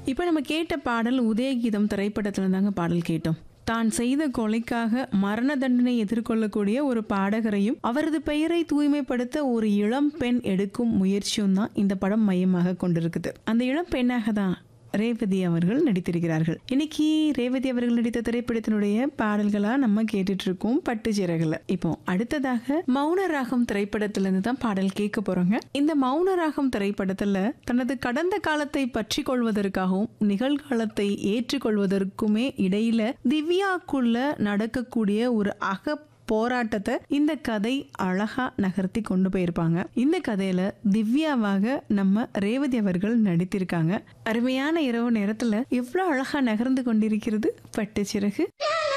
இப்போ நம்ம கேட்ட பாடல் உதயகீதம் திரைப்படத்துல தாங்க பாடல் கேட்டோம் தான் செய்த கொலைக்காக மரண தண்டனை எதிர்கொள்ளக்கூடிய ஒரு பாடகரையும் அவரது பெயரை தூய்மைப்படுத்த ஒரு இளம் பெண் எடுக்கும் முயற்சியும் தான் இந்த படம் மையமாக கொண்டிருக்குது அந்த இளம் பெண்ணாக தான் ரேவதி அவர்கள் நடித்திருக்கிறார்கள் இன்னைக்கு ரேவதி அவர்கள் நடித்த திரைப்படத்தினுடைய பாடல்களா நம்ம கேட்டுட்டு இருக்கோம் பட்டு சிறகுல இப்போ அடுத்ததாக மௌன ராகம் திரைப்படத்துல இருந்து தான் பாடல் கேட்க போறோங்க இந்த மௌன ராகம் திரைப்படத்துல தனது கடந்த காலத்தை பற்றி கொள்வதற்காகவும் நிகழ்காலத்தை ஏற்றுக்கொள்வதற்குமே இடையில திவ்யாக்குள்ள நடக்கக்கூடிய ஒரு அக போராட்டத்தை இந்த கதை அழகா நகர்த்தி கொண்டு போயிருப்பாங்க இந்த கதையில திவ்யாவாக நம்ம ரேவதி அவர்கள் நடித்திருக்காங்க அருமையான இரவு நேரத்துல எவ்வளவு அழகா நகர்ந்து கொண்டிருக்கிறது பட்டு சிறகு